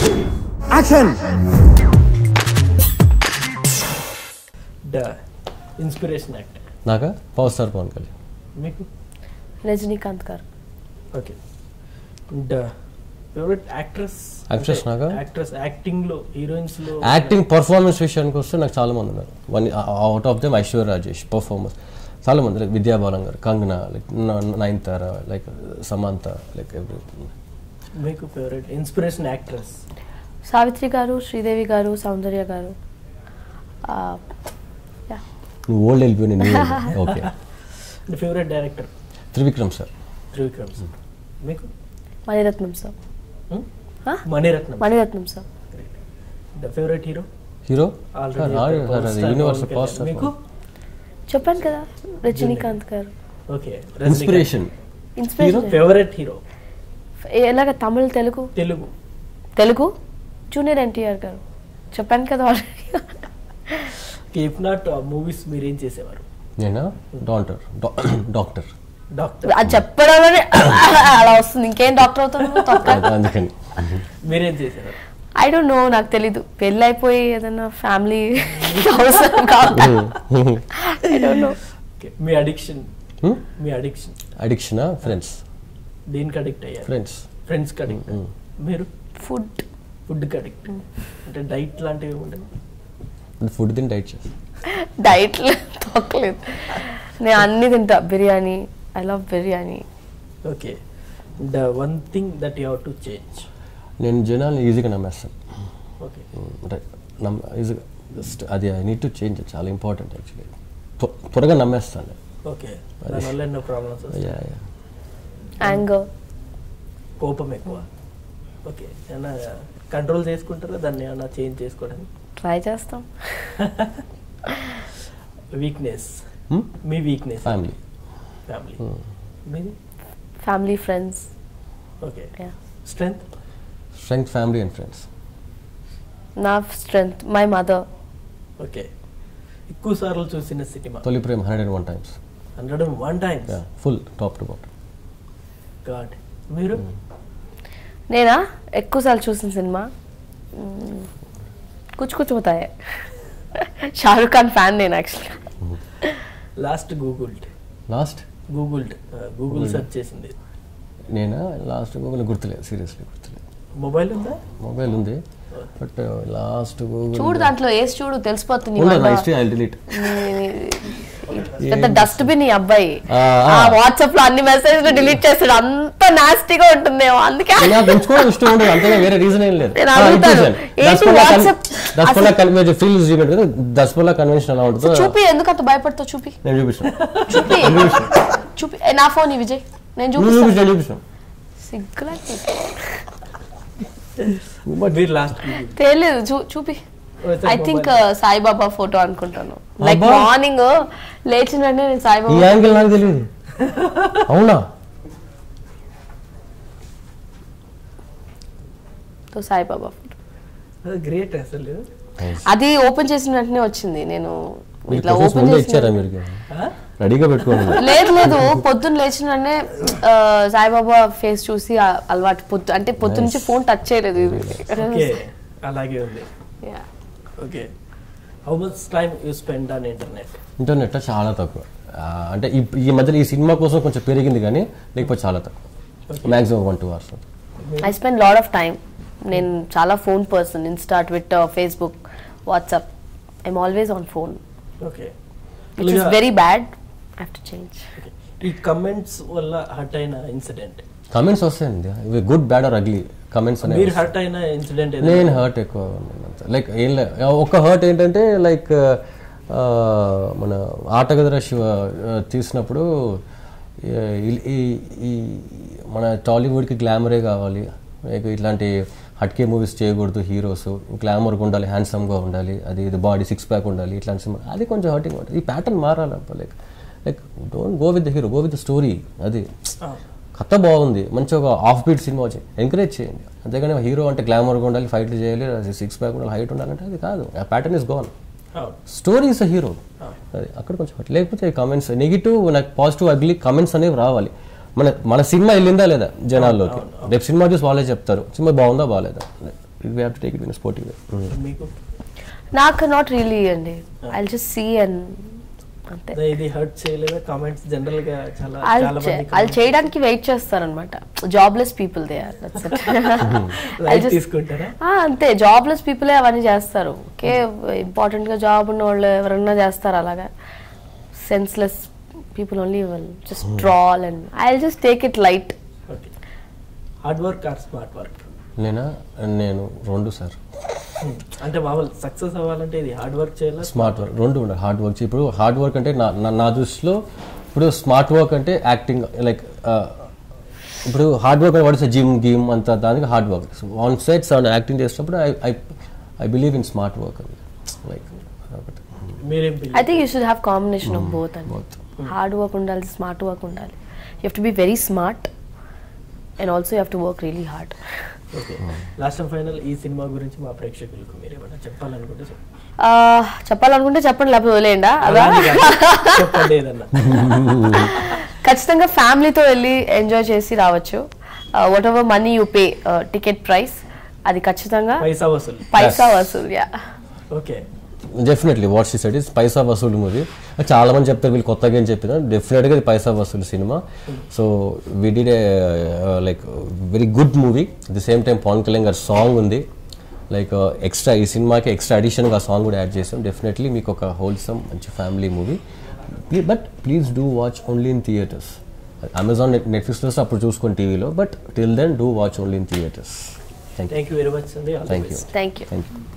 Action the inspiration actor నాకా power star Pavan Kalyan మీకు Rajinikanth garu okay the favourite actress Actress నాకా? Actress acting లో heroines లో యాక్టింగ్ పర్ఫార్మెన్స్ విషయానికి వస్తే నాకు చాలా మంది ఉన్నారు one out of them Aishwarya Rajesh performance చాలా మంది like Vidya Balan garu Kangana like Nayanthara like Samantha like every మీకు favourite inspiration actress Savitri garu Sridevi గారు సౌందర్య గారు ఆ, yeah. నువ్వు ఓల్డ్ వెళ్ళిపోయి నేను okay favourite director Trivikram sir Trivikram sir మీకు Mani Ratnam sir Hmm? Huh? Mani Ratnam Mani Ratnam sir the favourite hero hero already universe past మీకు చెప్పాను కదా Rajinikanth garu okay inspiration inspiration favourite hero ఎలాగ తమిళ్ తెలుగు తెలుగు తెలుగు జూనియర్ ఎన్టీఆర్ గారు చెప్పాను కదా ఆల్రెడీ ఇఫ్ నాట్ మూవీస్ మీరు ఏం చేసేవారు నేనా డాక్టర్ డాక్టర్ డాక్టర్ అది చెప్పడంలోనే అలా వస్తుంది ఇంకేం డాక్టర్ అవుతాను తొక్క అందుకని మీరేం చేసేవారు ఐ డోంట్ నో నాకు తెలీదు పెళ్ళి అయిపోయి ఏదైనా ఫ్యామిలీ అవసరం కావాలి ఐ డోంట్ నో Okay. మీ అడిక్షన్ మీ అడిక్షన్ అడిక్షనా ఫ్రెండ్స్ దేనికి అడిక్ట్ అయ్యారు ఫ్రెండ్స్ ఫ్రెండ్స్ కి అడిక్ట్ మీరు ఫుడ్ ఫుడ్ కి అడిక్ట్ అంటే డైట్ లాంటివి ఉండదు ఫుడ్ తిని డైట్ చేసి డైట్ తొక్కలేదు నేను అన్ని తింటా biryani I love biryani okay the one thing that you have to change నేను జనాల్ని ఈజీగా నమ్మేస్తాను ఓకే అంటే నమ్ ఈజీగా జస్ట్ అది ఐ నీడ్ టు చేంజ్ చాలా ఇంపార్టెంట్ యాక్చువల్లీ త్వరగా నమ్మేస్తాను ఓకే దానివల్ల ఎన్నో ప్రాబ్లమ్స్ వస్తాయి యా యా యాంగర్ కోపం ఎక్కువ ఓకే ఏమన్నా కంట్రోల్ చేసుకుంటారా దాన్ని ఏమన్నా చేంజ్ చేసుకోవడానికి ట్రై చేస్తాం వీక్నెస్ మీ వీక్నెస్ ఫ్యామిలీ ఫ్యామిలీ మీది family friends okay yeah strength strength family and friends నా స్ట్రెంగ్త్ మై మదర్ ఓకే ఎక్కువ సార్లు చూసిన సినిమా Tholi Prema hundred and one times hundred and one times full top to bottom god మీరు నేనా ఎక్కువసార్లు చూసిన సినిమా మ్మ్, కుచ్ కుచ్ హోతాయే షారుఖ్ ఖాన్ ఫ్యాన్ నేను యాక్చువల్గా last googled last googled Google search చేసింది నేనా లాస్ట్ గూగుల్ గుర్తులేదు సీరియస్లీ గుర్తులేదు మొబైల్ ఉందా మొబైల్ ఉంది బట్ లాస్ట్ గూగుల్ చూడు దాంట్లో వేసి చూడు తెలిసిపోతుంది ఉండదు నా మళ్ళా. హిస్టరీ ఐ డిలీట్ నీ- పెద్ద డస్ట్బిన్ ఈ అబ్బాయి ఆ, ఆ. ఆ వాట్సాప్ లో అన్ని మెసేజ్ డిలీట్ చేస్తాడు అంత నాస్టీగా ఉంటుందేమో అందుకే నాకు పెంచుకోవడం ఇష్టం ఉండదు అంతగా వేరే రీజన్ ఏం లేదు నేను అడుగుతాను. ఏంటి WhatsApp? దస్పల్లా కన్వెన్షన్ ఫీల్ చూపెట్టు కదా దస్పల్లా కన్వెన్షన్ ఎలా ఉంటుందో చూపి ఎందుకు అంత భయపడతావు చూపి నేను చూపిస్తాను చూపి చూపి ఏ, నా ఫోన్ ఈ విజయ్ నేను నువ్వు చూపిస్తాను చూపిస్తాను చూపిస్తాను సిగ్గులా మీరు లాస్ట్ తెలియదు చూ- చూపి ఐ థింక్ సాయిబాబా ఫోటో అనుకుంటాను లైక్ అబ్బా. మార్నింగ్ లేచిన వెంటనే నేను ఈ సాయిబాబా యాంగిల్ నాకు తెలియదు అవునా తో సాయిబాబా ఫోటో గ్రేట్ అసలు అది ఓపెన్ చేసిన వెంటనే వచ్చింది నేను మీరు ఇట్లా questions ఓపెన్ ముందే చేసిన ఇచ్చారా మీరు రెడీగా పెట్టుకోండి లేదు లేదు పొద్దున్న లేచిన వెంటనే ఆ, సాయిబాబా ఫేస్ చూసి ఆ అలవాటు పొద్దు అంటే పొద్దు నుంచి ఫోన్ టచ్ చేయలేదు ఇది ఓకే అలాగే ఉంది Yeah. Okay how much time you spend on internet internet చాలా తక్కువ ఆ, అంటే ఈ ఈ మధ్యలో ఈ సినిమా కోసం కొంచెం పెరిగింది కానీ లేకపోతే చాలా తక్కువ maximum one two hours I spend lot of time నేను చాలా phone person Insta Twitter Facebook WhatsApp I'm always on phone okay which is very bad I to change ఈ కమెంట్స్ వల్ల హర్ట్ అయిన ఇన్సిడెంట్ కమెంట్స్ వస్తాయండి ఇవి good bad or ugly comments మీరు అనేవి hurt అయిన ఇన్సిడెంట్ నేను హర్ట్ ఎక్కువ లైక్ ఏం లే ఒక హర్ట్ ఏంటంటే లైక్ మన ఆటగదర శివ ఆ, తీసినప్పుడు ఈ- ఈ ఈ మన టాలీవుడ్కి గ్లామరే కావాలి లైక్ ఇట్లాంటి హట్కే మూవీస్ చేయకూడదు హీరోస్ గ్లామర్గా ఉండాలి హ్యాండ్సమ్గా ఉండాలి అది ఇది బాడీ సిక్స్ ప్యాక్ ఉండాలి ఇట్లాంటి సినిమా అది కొంచెం హర్టింగ్ ఉంటుంది ఈ ప్యాటర్న్ మారాలి like like don't go with the hero go with the story అది కథ బాగుంది మంచి ఒక ఆఫ్ బీట్ సినిమా వచ్చి ఎంకరేజ్ చేయండి అంతేగాని హీరో అంటే గ్లామర్గా ఉండాలి ఫైట్లు చేయాలి సిక్స్ ప్యాక్ ఉండాలి హైట్ ఉండాలంటే అది కాదు ఆ pattern is gone story is a hero అది అక్కడ కొంచెం hurt. లేకపోతే కామెంట్స్ నెగిటివ్ నాకు పాజిటివ్ అగ్లీ కమెంట్స్ అనేవి రావాలి మన మన సినిమా వెళ్ళిందా లేదా జనాల్లోకి రేపు సినిమా చూసి వాళ్ళే చెప్తారు సినిమా బాగుందా బాగాలేదా we have to take it in sportive way మీకు నాకు నాట్ రియలీ అండి ఐ జస్ట్ సీ అండ్ అంతే అదే ఇది హర్ట్ చేయలేదా కామెంట్స్ జనరల్ గా చాలా వాళ్ళు చాలా చే- మంది వాళ్ళు చేయడానికి వెయిట్ చేస్తారనమాట jobless people they are light తీసుకుంటారా అంతే జాబ్లెస్ పీపులే అవన్నీ చేస్తారు ఓకే ఇంపార్టెంట్ గా జాబ్ ఉన్న వాళ్ళు ఎవరన్నా చేస్తారు అలాగా senseless people only will just troll and I just take it light okay hard work or smart work నేనా నేను రెండు సార్ అంటే మామూలు సక్సెస్ అవ్వాలంటే ఇది హార్డ్ వర్క్ చేయాలి స్మార్ట్ వర్క్ రెండు ఉండాలి హార్డ్ వర్క్ ఇప్పుడు హార్డ్ వర్క్ అంటే నా నా- నా దృష్టిలో ఇప్పుడు స్మార్ట్ వర్క్ అంటే యాక్టింగ్ లైక్ ఇప్పుడు hard work what is gym గిమ్ అంత దానికి hard work on side sound acting చేసినప్పుడు I I I believe in smart work అని లైక్ మీరేం I think you should have combination of both అండి hard work ఉండాలి smart work ఉండాలి you have to be very smart and also you have to work really hard okay last and final ఈ cinema గురించి మా ప్రేక్షకులకు మీరు ఏమైనా చెప్పాలనుకుంటే చెప్పండి. చెప్పాలనుకుంటే చెప్పండి లేకపోతే వదిలేయండా అదా అలానే కాదు. చెప్పండి ఏదన్నా ఖచ్చితంగా ఫ్యామిలీతో వెళ్ళి ఎంజాయ్ చేసి రావచ్చు whatever money you pay ticket price అది ఖచ్చితంగా పైసా వసూలు పైసా వసూలు yeah okay definitely what she said is పైసా వసూలు మూవీ చాలా మంది చెప్తారు వీళ్ళు కొత్తగా ఏం చెప్పిన డెఫినెట్గా ఇది పైసా వసూలు సినిమా so we did a like very good movie at the same time Pavan Kalyan గారి సాంగ్ ఉంది లైక్ ఎక్స్ట్రా ఈ సినిమాకి ఎక్స్ట్రా అడిషన్గా సాంగ్ కూడా యాడ్ చేసాం డెఫినెట్లీ మీకు ఒక హోల్సమ్ మంచి family movie but please do watch only in theatres Amazon net నెట్ఫ్లిక్స్లో అప్పుడు చూసుకోండి టీవీలో but till then do watch only in theatres thank you thank you very much అండి all the thank you best thank you thank you